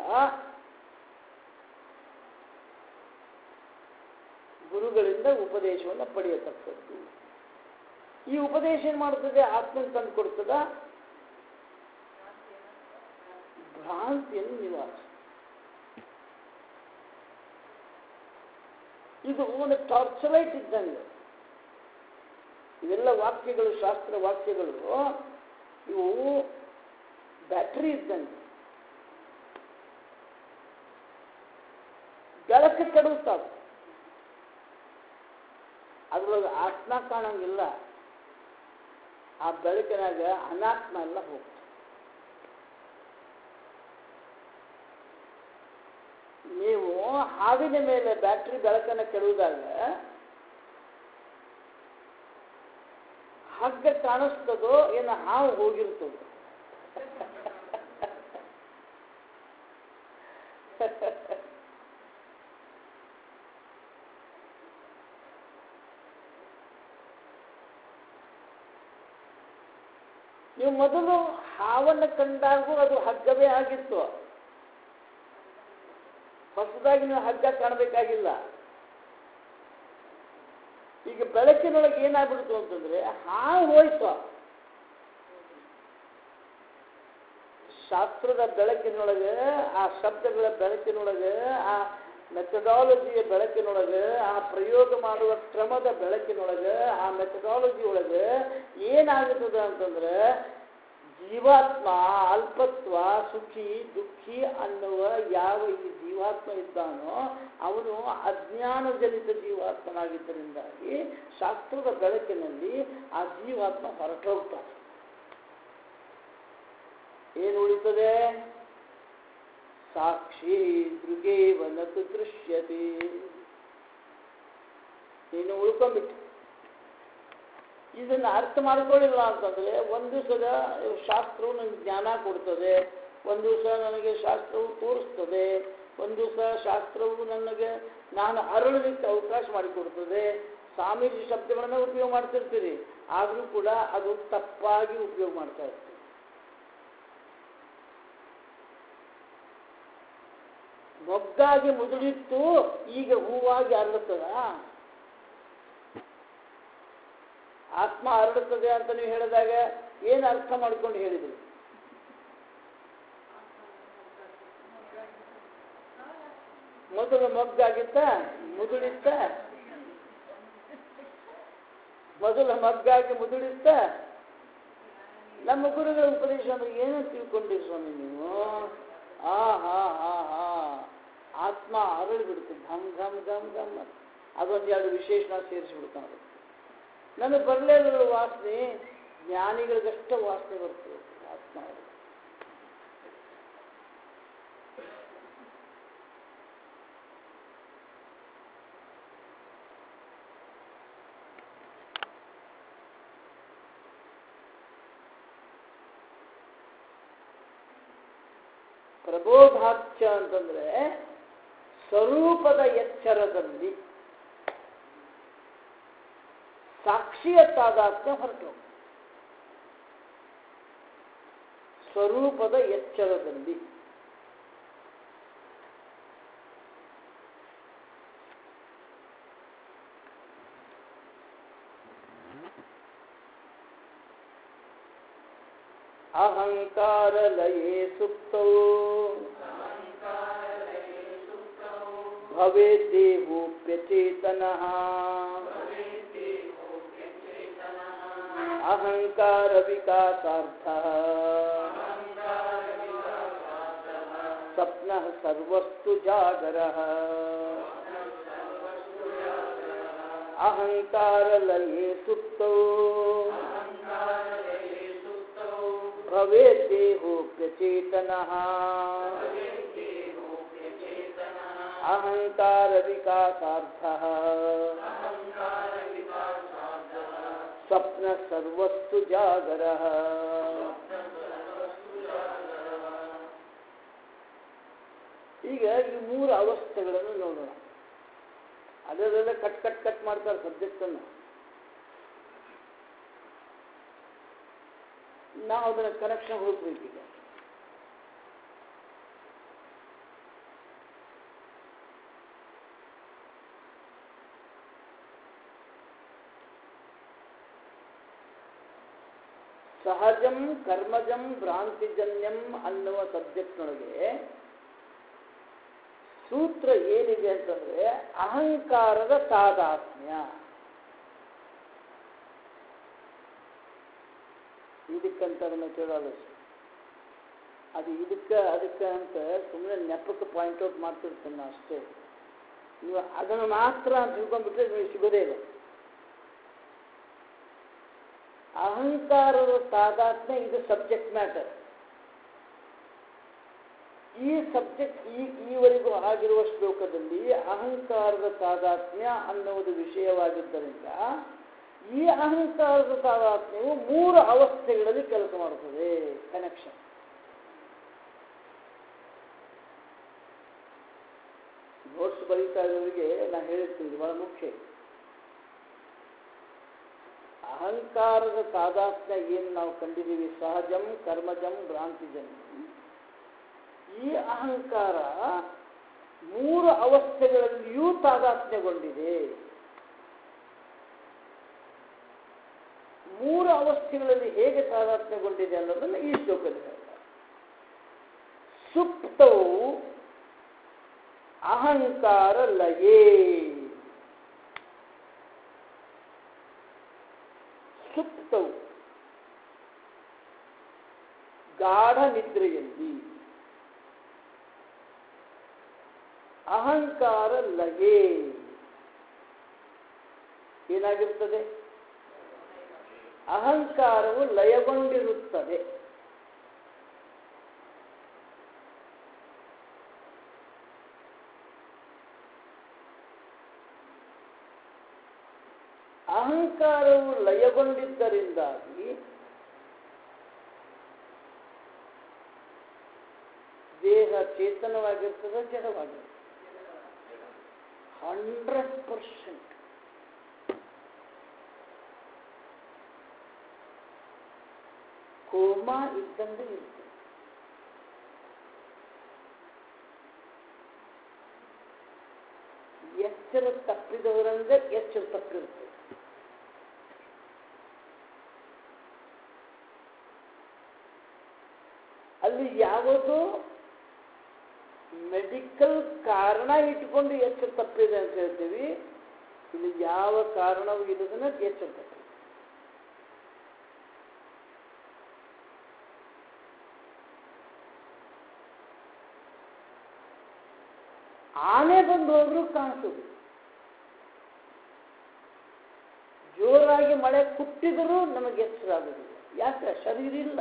ಗುರುಗಳಿಂದ ಉಪದೇಶವನ್ನು ಪಡೆಯತಕ್ಕದ್ದು ಈ ಉಪದೇಶ ಏನ್ ಮಾಡುತ್ತದೆ ಆತ್ಮನ್ ತಂದು ಕೊಡ್ತದ ಭ್ರಾಂತಿಯನ್ನು ನಿವಾರಿಸ ಇದು ಒಂದು ಟಾರ್ಚ್ ಲೈಟ್ ಇದ್ದಂಗೆ ಇವೆಲ್ಲ ವಾಕ್ಯಗಳು ಶಾಸ್ತ್ರ ವಾಕ್ಯಗಳು ಇವು ಬ್ಯಾಟ್ರಿ ಇದ್ದಂಗೆ ಬೆಳಕು ಕೆಡುತ್ತಾವೆ ಅದ್ರೊಳಗೆ ಆತ್ಮ ಕಾಣಂಗಿಲ್ಲ ಆ ಬೆಳಕಿನಾಗ ಅನಾತ್ಮ ಎಲ್ಲ ಹೋಗ್ತದೆ ನೀವು ಹಾವಿನ ಮೇಲೆ ಬ್ಯಾಟ್ರಿ ಬೆಳಕನ್ನು ಕೆಡುವುದಾಗ ಹಗ್ಗ ಕಾಣಿಸ್ತದೋ ಏನು ಹಾವು ಹೋಗಿರ್ತದೋ ನೀವು ಮೊದಲು ಹಾವನ್ನು ಕಂಡಾಗೂ ಅದು ಹಗ್ಗವೇ ಆಗಿತ್ತು ಹೊಸದಾಗಿ ನೀವು ಹಗ್ಗ ಕಾಣಬೇಕಾಗಿಲ್ಲ ಈಗ ಬೆಳಕಿನೊಳಗೆ ಏನಾಗ್ಬಿಡ್ತು ಅಂತಂದ್ರೆ ಹಾವು ಹೋಯ್ತು ಶಾಸ್ತ್ರದ ಬೆಳಕಿನೊಳಗೆ ಆ ಶಬ್ದಗಳ ಬೆಳಕಿನೊಳಗೆ ಆ ಮೆಥಡಾಲಜಿಯ ಬೆಳಕಿನೊಳಗೆ ಆ ಪ್ರಯೋಗ ಮಾಡುವ ಕ್ರಮದ ಬೆಳಕಿನೊಳಗೆ ಆ ಮೆಥಡಾಲಜಿ ಒಳಗೆ ಏನಾಗುತ್ತದೆ ಅಂತಂದ್ರೆ ಜೀವಾತ್ಮ ಅಲ್ಪತ್ವ ಸುಖಿ ದುಃಖಿ ಅನ್ನುವ ಯಾವ ಈ ಜೀವಾತ್ಮ ಇದ್ದಾನೋ ಅವನು ಅಜ್ಞಾನಜನಿತ ಜೀವಾತ್ಮನಾಗಿದ್ದರಿಂದಾಗಿ ಶಾಸ್ತ್ರದ ಬೆಳಕಿನಲ್ಲಿ ಆ ಜೀವಾತ್ಮ ಹೊರಟೋಗ್ತಾನೆ ಏನು ಉಳಿತದೆ ಸಾಕ್ಷಿ ದೃಗೇವ ನತು ದೃಶ್ಯತೆ ನೀನು ಉಳ್ಕೊಂಡ್ಬಿಟ್ಟು ಇದನ್ನು ಅರ್ಥ ಮಾಡ್ಕೊಳ್ಳಿಲ್ಲ ಅಂತಂದರೆ ಒಂದು ದಿವಸದ ಶಾಸ್ತ್ರವು ನನಗೆ ಜ್ಞಾನ ಕೊಡ್ತದೆ ಒಂದು ದಿವಸ ನನಗೆ ಶಾಸ್ತ್ರವು ತೋರಿಸ್ತದೆ ಒಂದು ದಿವಸ ಶಾಸ್ತ್ರವು ನನಗೆ ನಾನು ಅರಳಲಿಕ್ಕೆ ಅವಕಾಶ ಮಾಡಿಕೊಡ್ತದೆ ಸ್ವಾಮೀಜಿ ಶಬ್ದಗಳನ್ನ ಉಪಯೋಗ ಮಾಡ್ತಿರ್ತೀರಿ ಆದರೂ ಕೂಡ ಅದು ತಪ್ಪಾಗಿ ಉಪಯೋಗ ಮಾಡ್ತಾ ಇರ್ತೀವಿ ಮೊಗ್ಗಾಗಿ ಮುದುಡಿತ್ತು ಈಗ ಹೂವಾಗಿ ಅರಳುತ್ತದ ಆತ್ಮ ಹರಡುತ್ತದೆ ಅಂತ ನೀವು ಹೇಳಿದಾಗ ಏನು ಅರ್ಥ ಮಾಡ್ಕೊಂಡು ಹೇಳಿದ್ರು ಮೊದಲು ಮಗ್ಗಾಗಿತ್ತ ಮುದುಡಿತ್ತ ಮೊದಲು ಮಗ್ಗಾಗಿ ಮುದುಡಿತ್ತ ನಮ್ಮ ಗುರುಗಳ ಉಪದೇಶ ಅಂದ್ರೆ ಏನೋ ತಿಳ್ಕೊಂಡಿರಿ ಸ್ವಾಮಿ ನೀವು ಆ ಹಾ ಹಾ ಹಾ ಆತ್ಮ ಅರಳಿ ಬಿಡುತ್ತೆ ಘಮ್ ಘಮ್ ಘಮ್ ಘಮ್ ಅಂತ ಅದೊಂದು ಎರಡು ವಿಶೇಷಣ ಸೇರಿಸಿಬಿಡ್ತಾನೆ ನನಗೆ ಬರಲೇ ಇರೋ ವಾಸನೆ ಜ್ಞಾನಿಗಳಿಗಷ್ಟೇ ವಾಸನೆ ಬರ್ತದೆ ಆತ್ಮ ಪ್ರಬೋಧಾಚ್ಯ ಅಂತಂದ್ರೆ ಸ್ವರೂಪದ ಎಚ್ಚರದಲ್ಲಿ ಸಾಕ್ಷಿಯ ತಾದಾತ್ಮ್ಯ ಹೊರಟು ಸ್ವರೂಪದ ಎಚ್ಚರದಲ್ಲಿ ಅಹಂಕಾರ ಲಯೇ ಸುಪ್ತೌ ಭವೇತ್ ದೇಹೋಪ್ಯಚೇತನಃ ಅಹಂಕಾರ ವಿಕಾಸಾರ್ಥ ಸ್ವಪ್ನ ಸರ್ವಸ್ತು ಜಾಗರ ಅಹಂಕಾರ ಲಯೇ ಸುಪ್ತೌ ಭವೇತ್ ದೇಹೋಪ್ಯಚೇತನಃ ಅಹಂಕಾರ ವಿಕಾಸಾರ್ಥ ಸ್ವಪ್ನ ಸರ್ವಸ್ತು ಜಾಗರ ಈಗ ಈ ಮೂರು ಅವಸ್ಥೆಗಳನ್ನು ನೋಡೋಣ ಅದರಲ್ಲ ಕಟ್ ಕಟ್ ಕಟ್ ಮಾಡ್ತಾರೆ ಸಬ್ಜೆಕ್ಟನ್ನು ನಾವು ಅದನ್ನ ಕನೆಕ್ಷನ್ ಹುಡುಕ್ಬೇಕೀಗ ಸಹಜಂ ಕರ್ಮಜಂ ಭ್ರಾಂತಿಜನ್ಯಂ ಅನ್ನುವ ಸಬ್ಜೆಕ್ಟ್ನೊಳಗೆ ಸೂತ್ರ ಏನಿದೆ ಅಂತಂದ್ರೆ ಅಹಂಕಾರದ ತಾದಾತ್ಮ್ಯ ಇದಕ್ಕಂತ ಅದನ್ನ ಕೇಳೋದು ಅದು ಇದಕ್ಕೆ ಅದಕ್ಕೆ ಅಂತ ಸುಮ್ಮನೆ ನೆಪಕ್ಕೆ ಪಾಯಿಂಟ್ ಔಟ್ ಮಾಡ್ತಿರ್ತೀನಿ ನಾ ಅಷ್ಟೇ ನೀವು ಅದನ್ನು ಮಾತ್ರ ಅಂತ ತಿಳ್ಕೊಂಡ್ಬಿಟ್ರೆ ನೀವು ಸಿಗೋದೇ ಇಲ್ಲ ಅಹಂಕಾರದ ತಾದಾತ್ಮ್ಯ ಇದು ಸಬ್ಜೆಕ್ಟ್ ಮ್ಯಾಟರ್ ಈ ಸಬ್ಜೆಕ್ಟ್ ಈ ಈವರೆಗೂ ಆಗಿರುವ ಶ್ಲೋಕದಲ್ಲಿ ಅಹಂಕಾರದ ತಾದಾತ್ಮ್ಯ ಅನ್ನುವುದು ವಿಷಯವಾಗಿದ್ದರಿಂದ ಈ ಅಹಂಕಾರದ ತಾದಾತ್ಮ್ಯವು ಮೂರು ಅವಸ್ಥೆಗಳಲ್ಲಿ ಕೆಲಸ ಮಾಡುತ್ತದೆ ಕನೆಕ್ಷನ್ ನೋಟ್ಸ್ ಬರೀತಾ ಇರೋರಿಗೆ ನಾನು ಹೇಳಿರ್ತೀನಿ ಬಹಳ ಮುಖ್ಯ ಅಹಂಕಾರದ ತಾದಾತ್ಮ್ಯ ಏನು ನಾವು ಕಂಡಿದ್ದೀವಿ ಸಹಜಂ ಕರ್ಮಜಂ ಭ್ರಾಂತಿಜಂ ಈ ಅಹಂಕಾರ ಮೂರು ಅವಸ್ಥೆಗಳಲ್ಲಿಯೂ ತಾದಾತ್ಮ್ಯಗೊಂಡಿದೆ ಮೂರು ಅವಸ್ಥೆಗಳಲ್ಲಿ ಹೇಗೆ ತಾದಾತ್ಮ್ಯಗೊಂಡಿದೆ ಅನ್ನೋದನ್ನು ಈ ಶ್ಲೋಕದಲ್ಲಿ ಹೇಳ್ತಾರೆ ಸುಪ್ತವು ಅಹಂಕಾರ ಲಯೇ ಸುಪ್ತವು ಗಾಢ ನಿದ್ರೆಯಲ್ಲಿ ಅಹಂಕಾರ ಲಯೇ ಏನಾಗಿರ್ತದೆ ಅಹಂಕಾರವು ಲಯಗೊಂಡಿರುತ್ತದೆ ಅಹಂಕಾರವು ಲಯಗೊಂಡಿದ್ದರಿಂದಾಗಿ ದೇಹ ಚೇತನವಾಗಿರ್ತದೆ ಜಡವಾಗಿರ್ತದೆ ಹಂಡ್ರೆಡ್ ಪರ್ಸೆಂಟ್ ಕೋಮಾ ಇದ್ದಂಗೆ ಇರ್ತದೆ ಎಚ್ಚರ ತಪ್ಪಿದವರಂದ್ರೆ ಎಚ್ಚರ ತಪ್ಪಿರ್ತದೆ ಅಲ್ಲಿ ಯಾವುದೋ ಮೆಡಿಕಲ್ ಕಾರಣ ಇಟ್ಕೊಂಡು ಎಚ್ಚರ ತಪ್ಪಿದೆ ಅಂತ ಹೇಳ್ತೀವಿ ಇಲ್ಲಿ ಯಾವ ಕಾರಣವೂ ಇಲ್ಲದನ್ನ ಎಚ್ಚರ ತಪ್ಪಿದೆ ಆನೆ ಬಂದು ಹೋದ್ರು ಕಾಣಿಸೋದು ಜೋರಾಗಿ ಮಳೆ ಕುಟ್ಟಿದರೂ ನಮಗೆ ಎಚ್ಚರ ಆಗುದಿಲ್ಲ ಯಾಕೆ ಶರೀರ ಇಲ್ಲ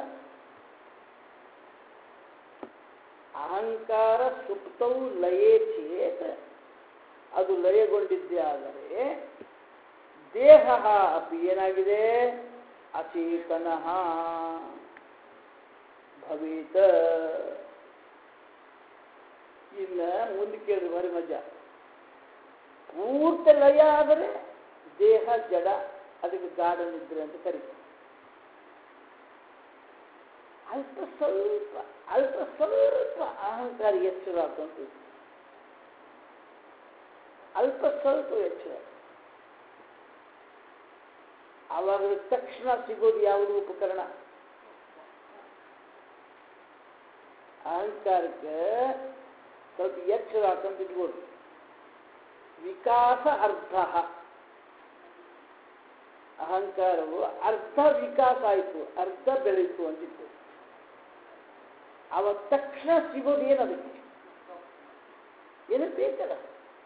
ಅಹಂಕಾರ ಸುಪ್ತವು ಲಯೇ ಚೇತ್ ಅದು ಲಯಗೊಂಡಿದ್ದೇ ಆದರೆ ದೇಹ ಅಪಿ ಏನಾಗಿದೆ ಅಚೇತನಃ ಭವೇತ ಇಲ್ಲ ಮುಂದೆ ಕೇಳಿದ್ರೆ ಭಾರಿ ಮಜಾ ಪೂರ್ತಿ ಲಯ ಆದರೆ ದೇಹ ಜಡ ಅದಕ್ಕೆ ಗಾಢ ನಿದ್ರೆ ಅಂತ ಕರೀತಾರೆ ಅಲ್ಪ ಸ್ವಲ್ಪ ಅಲ್ಪ ಸ್ವಲ್ಪ ಅಹಂಕಾರ ಎಚ್ಚರ ಅಂತ ಅಲ್ಪ ಸ್ವಲ್ಪ ಎಚ್ಚರ ಆವಾಗ ತಕ್ಷಣ ಸಿಗೋದು ಯಾವುದು ಉಪಕರಣ ಅಹಂಕಾರಕ್ಕೆ ಸ್ವಲ್ಪ ಎಚ್ಚರ ಹಾಕೊಂತ ಇಟ್ಬೋದು ವಿಕಾಸ ಅರ್ಧ ಅಹಂಕಾರವು ಅರ್ಧ ವಿಕಾಸ ಆಯಿತು ಅರ್ಧ ಬೆಳೀತು ಅಂತಿತ್ತು ಅವ ತಕ್ಷಣ ಸಿಗೋದು ಏನು ಅದಕ್ಕೆ ಏನು ಬೇಕಲ್ಲ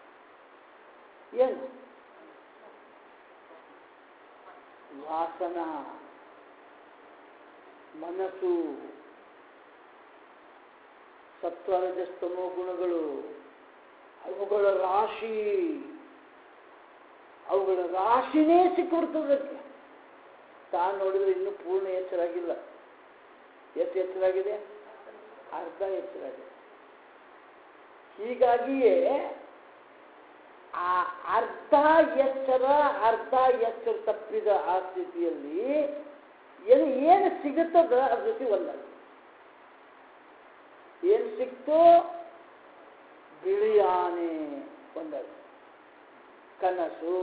ಏನು ವಾಸನ ಮನಸ್ಸು ಸತ್ವರಜಸ್ತಮೋ ಗುಣಗಳು ಅವುಗಳ ರಾಶಿ ಅವುಗಳ ರಾಶಿನೇ ಸಿಕ್ಕಿಬಿಡ್ತದಕ್ಕೆ ತಾನು ನೋಡಿದ್ರೆ ಇನ್ನೂ ಪೂರ್ಣ ಎಚ್ಚರಾಗಿಲ್ಲ ಎಷ್ಟು ಎಚ್ಚರಾಗಿದೆ ಅರ್ಧ ಎಚ್ಚರಾಗಿದೆ ಹೀಗಾಗಿಯೇ ಆ ಅರ್ಧ ಎಚ್ಚರ ಅರ್ಧ ಎಚ್ಚರ ತಪ್ಪಿದ ಆ ಸ್ಥಿತಿಯಲ್ಲಿ ಏನು ಏನು ಸಿಗುತ್ತದ ಅದ್ರ ಜೊತೆ ಒಂದಲ್ಲ ಏನು ಸಿಕ್ತು ಬಿಳಿ ಆನೆ ಒಂದಲ್ಲ ಕನಸು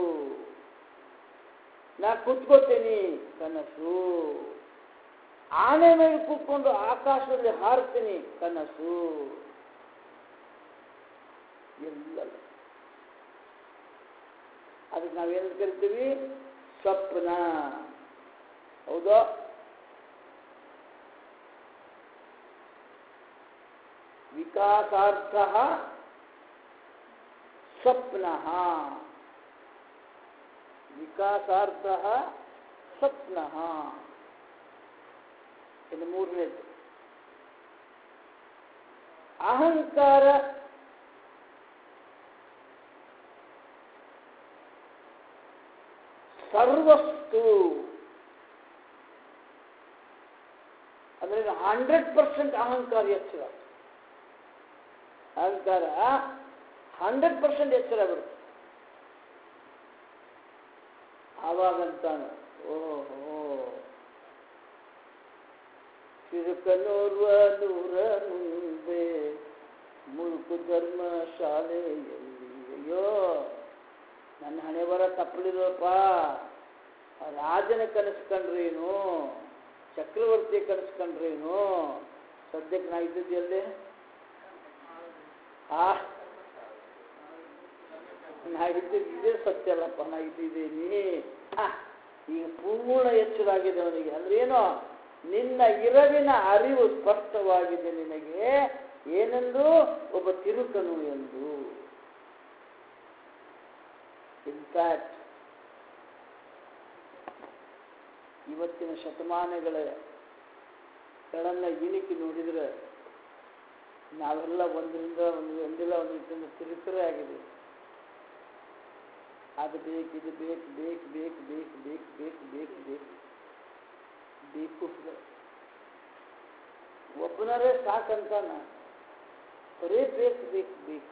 ನಾ ಕೂತ್ಕೋತೀನಿ ಕನಸು ಆನೆ ಮೇಲೆ ಕೂತ್ಕೊಂಡು ಆಕಾಶದಲ್ಲಿ ಹಾರ್ತೀನಿ ಕನಸು ಎಲ್ಲಲ್ಲ ಅದಕ್ಕೆ ನಾವೇನು ಕರಿತೀವಿ ಸ್ವಪ್ನ ಹೌದಾ ವಿಕಾಸಾರ್ಥ ಸ್ವಪ್ನ ವಿಕಾಸಾರ್ಥ ಸ್ವಪ್ನ ಇದು ಮೂರನೇದು ಅಹಂಕಾರ ಸರ್ವಸ್ತು ಅಂದ್ರೆ ಹಂಡ್ರೆಡ್ ಪರ್ಸೆಂಟ್ ಅಹಂಕಾರ ಎಚ್ಚರ ಅಹಂಕಾರ ಹಂಡ್ರೆಡ್ ಪರ್ಸೆಂಟ್ ಎಚ್ಚರ ಬರುತ್ತೆ ಆವಾಗಂತಾನು ಓಹೋ ತಿರುಕನೋರ್ವ ನೂರ ಮುಂದೆ ಮುಳುಕು ಧರ್ಮ ಶಾಲೆಯಲ್ಲಿ ಅಯ್ಯೋ ನನ್ನ ಹಣೆ ಬರ ತಪ್ಪಲಿಲ್ಲಪ್ಪ ರಾಜನ ಕನಸ್ಕೊಂಡ್ರೇನು ಚಕ್ರವರ್ತಿ ಕನಸ್ಕೊಂಡ್ರೇನು ಸದ್ಯಕ್ಕೆ ನಾ ಇದ್ದಿದ್ದೆ ಆ ನಾ ಇದ್ದಿದ್ದು ಇದೇ ಸತ್ಯ ಅಲ್ಲಪ್ಪ ನಾ ಇದ್ದಿದ್ದೀನಿ ಆ, ಈಗ ಪೂರ್ಣ ಎಚ್ಚರಾಗಿದೆ ಅವನಿಗೆ ಅಂದ್ರೆ ಏನು ನಿನ್ನ ಇರವಿನ ಅರಿವು ಸ್ಪಷ್ಟವಾಗಿದೆ ನಿನಗೆ ಏನೆಂದು ಒಬ್ಬ ತಿರುಕನು ಎಂದು ಇನ್ಫ್ಯಾಕ್ಟ್ ಇವತ್ತಿನ ಶತಮಾನಗಳ ಗಳನ್ನ ಇಣಿಕಿ ನೋಡಿದ್ರೆ ನಾವೆಲ್ಲ ಒಂದರಿಂದ ಒಂದು ಒಂದಿಲ್ಲ ಒಂದು ರೀತಿಯಿಂದ ತಿರುಕರೇ ಆಗಿದೆ ಅದು ಬೇಕು ಇದು ಬೇಕು ಬೇಕು ಬೇಕು ಬೇಕು ಬೇಕು ಬೇಕು ಬೇಕು ಬೇಕು ಬೇಕು ಒಬ್ಬನರೇ ಸಾಕಂತಾನ ಬರೇ ಬೇಕು ಬೇಕು ಬೇಕು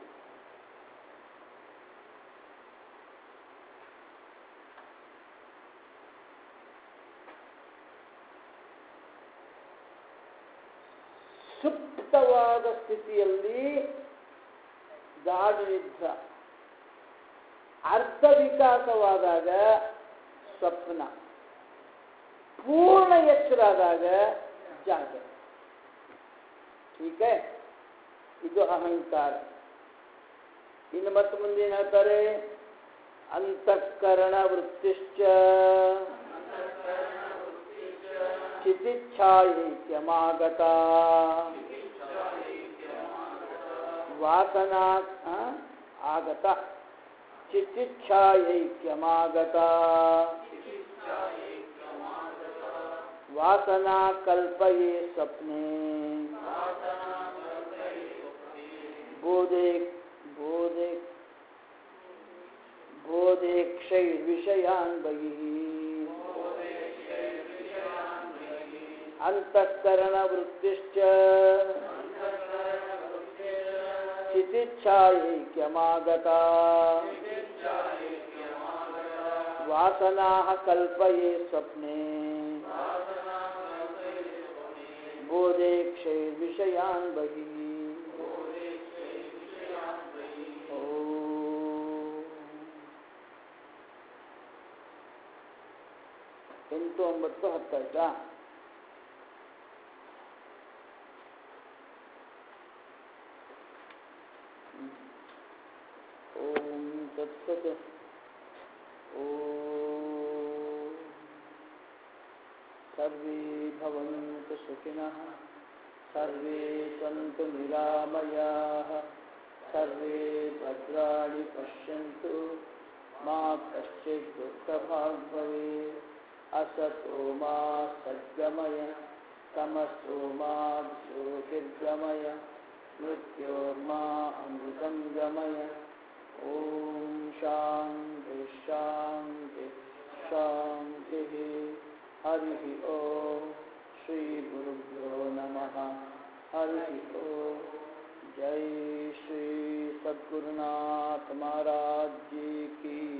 ಸುಪ್ತವಾದ ಸ್ಥಿತಿಯಲ್ಲಿ ಗಾಢ ನಿದ್ರ ಅರ್ಧ ವಿಕಾಸವಾದಾಗ ಸ್ವಪ್ನ ಪೂರ್ಣ ಎಚ್ಚರಾದಾಗ ಜಾಗ ಹೀಗೆ ಇದು ಅಹಂಕಾರ ಇನ್ನು ಮತ್ತೆ ಮುಂದೆ ಏನ್ ಹೇಳ್ತಾರೆ ಅಂತಃಕರಣ ವೃತ್ತಿಶ್ಚ ಚಿತಿಚ್ಛಾಯೈಕ್ಯಮಾಗತ ವಾಸನಾ ಆ? ಆಗತ ಚಿತಿಚ್ಛಾಯೈಕ್ಯಮಾಗತ ವಾಸನಾ ಕಲ್ಪಯೇ ಸ್ವಪ್ನೆ ಬೋಧೆ ಬೋಧೆ ಬೋಧೇಕ್ಷೈರ್ವಿಷಯಾನ್ ಬಹಿಃ ಅಂತಃಕರಣ ವೃತ್ತಿಶ್ಚ ಚಿತಿಚ್ಛಾಯೈಕ್ಯಮಾಗತ ವಾಸನಾಃ ಕಲ್ಪಯೇ ಸ್ವಪ್ನೆ ಬೋಧೇಕ್ಷೈರ್ವಿಷಯಾನ್ ಬಹಿಃ ಎಂಟು ಒಂಬತ್ತು ಹತ್ತಾಯ್ತಾ ಓಂ ತತ್ಸತ್ ಓಂ ಸರ್ವೇ ಭವಂತು ಸುಖಿನಃ ಸರ್ವೇ ಸಂತು ನಿರಾಮಯಾಃ ಸರ್ವೇ ಭದ್ರಾಣಿ ಪಶ್ಯन्तु मा कश्चित् दुःखभाग् भवेत् असतो मा सद्गमय तमसो मा ज्योतिर्गमय मृत्योर्मा अमृतं गमय ॐ शान्ति शान्ति शान्तिः हरिः ॐ श्रीगुरुभ्यो नमः हरिः ॐ जय श्री सद्गुरुनाथ महाराज जी की